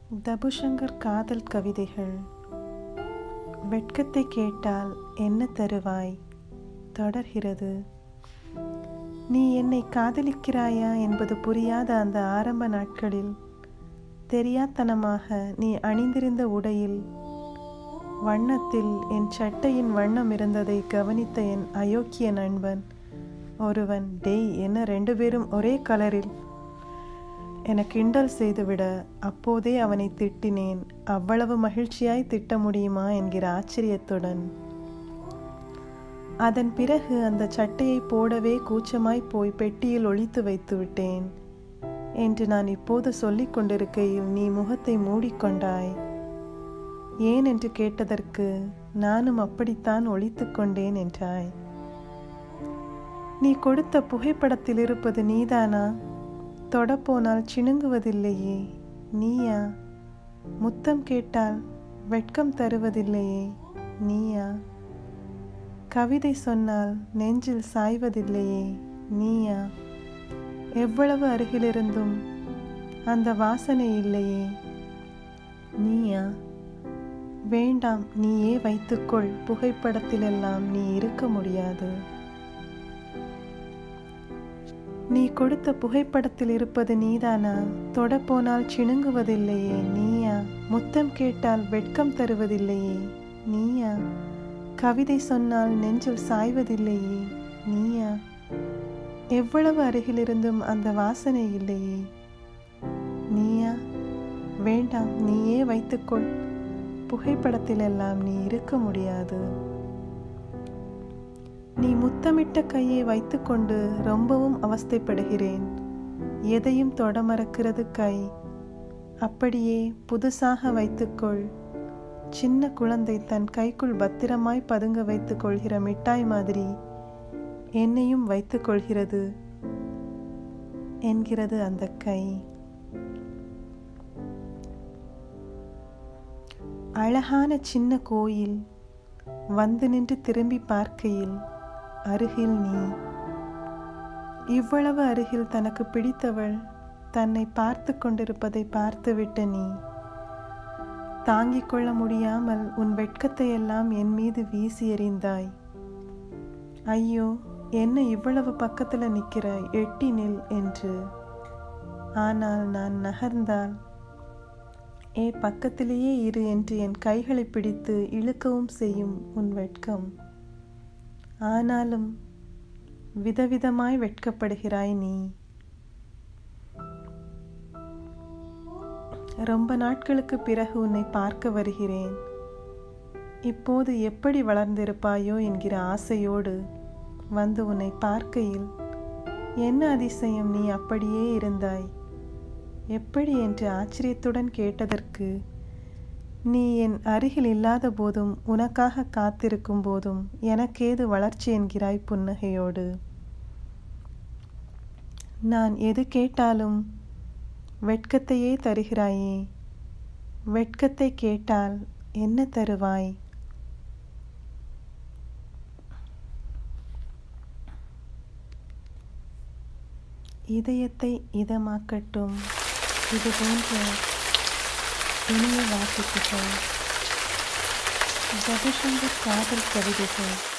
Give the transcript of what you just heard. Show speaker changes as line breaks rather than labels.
தபுசங்கர் காதல் கவிதைகள் வெட்கத்தை கேட்டால் என்ன தருவாய் தொடர்கிறது நீ என்னை காதலிக்கிறாயா என்பது புரியாத அந்த ஆரம்ப நாட்களில் தெரியாத்தனமாக நீ அணிந்திருந்த உடையில் வண்ணத்தில் என் சட்டையின் வண்ணம் இருந்ததை கவனித்த என் அயோக்கிய நண்பன் ஒருவன் டேய் என்ன ரெண்டு பேரும் ஒரே கலரில் என கிண்டல் செய்துவிட அப்போதே அவனை திட்டினேன் அவ்வளவு மகிழ்ச்சியாய் திட்ட முடியுமா என்கிற ஆச்சரியத்துடன் அதன் பிறகு அந்த சட்டையை போடவே கூச்சமாய் போய் பெட்டியில் ஒழித்து வைத்து விட்டேன் என்று நான் இப்போது சொல்லிக் கொண்டிருக்கையில் நீ முகத்தை மூடிக்கொண்டாய் ஏன் என்று கேட்டதற்கு நானும் அப்படித்தான் ஒழித்து கொண்டேன் என்றாய் நீ கொடுத்த புகைப்படத்தில் இருப்பது நீதானா தொடப்போனால் சிணுங்குவதில்லையே நீயா முத்தம் கேட்டால் வெட்கம் தருவதில்லையே நீயா கவிதை சொன்னால் நெஞ்சில் சாய்வதில்லையே நீயா எவ்வளவு அருகிலிருந்தும் அந்த வாசனை இல்லையே நீயா வேண்டாம் நீயே வைத்துக்கொள் புகைப்படத்திலெல்லாம் நீ இருக்க முடியாது நீ கொடுத்த புகைப்படத்தில் இருப்பது நீதானா தொடப்போனால் சிணுங்குவதில்லையே நீயா முத்தம் கேட்டால் வெட்கம் தருவதில்லையே நீயா கவிதை சொன்னால் நெஞ்சில் சாய்வதில்லையே நீயா எவ்வளவு அருகிலிருந்தும் அந்த வாசனை இல்லையே நீயா வேண்டாம் நீயே வைத்துக்கொள் புகைப்படத்திலெல்லாம் நீ இருக்க முடியாது நீ முத்தமிட்ட கையை வைத்துக்கொண்டு ரொம்பவும் அவஸ்தைப்படுகிறேன் எதையும் தொட மறக்கிறது கை அப்படியே புதுசாக வைத்துக்கொள் சின்ன குழந்தை தன் கைக்குள் பத்திரமாய் பதுங்க வைத்துக் கொள்கிற மிட்டாய் மாதிரி என்னையும் வைத்துக் கொள்கிறது என்கிறது அந்த கை அழகான சின்ன கோயில் வந்து நின்று திரும்பி பார்க்கையில் அருகில் நீ இவ்வளவு அருகில் தனக்கு பிடித்தவள் தன்னை பார்த்து கொண்டிருப்பதை பார்த்துவிட்ட நீ தாங்கிக் கொள்ள முடியாமல் உன் வெட்கத்தை எல்லாம் என் மீது வீசி எறிந்தாய் ஐயோ என்ன இவ்வளவு பக்கத்துல நிக்கிற எட்டி நில் என்று ஆனால் நான் நகர்ந்தால் ஏ பக்கத்திலேயே இரு என்று என் கைகளை பிடித்து இழுக்கவும் செய்யும் உன் வெட்கம் ஆனாலும் விதவிதமாய் வெட்கப்படுகிறாய் நீ ரொம்ப நாட்களுக்கு பிறகு உன்னை பார்க்க வருகிறேன் இப்போது எப்படி வளர்ந்திருப்பாயோ என்கிற ஆசையோடு வந்து உன்னை பார்க்கையில் என்ன அதிசயம் நீ அப்படியே இருந்தாய் எப்படி என்று ஆச்சரியத்துடன் கேட்டதற்கு நீ என் அருகில் இல்லாத போதும் உனக்காக காத்திருக்கும் போதும் எனக்கேது வளர்ச்சி என்கிறாய் புன்னகையோடு நான் எது கேட்டாலும் வெட்கத்தையே தருகிறாயே வெட்கத்தை கேட்டால் என்ன தருவாய் இதயத்தை இதமாக்கட்டும் இது போன்ற இனிய வாசிப்புகள் ஜபிசங்கர் காதல் கவிதைகள்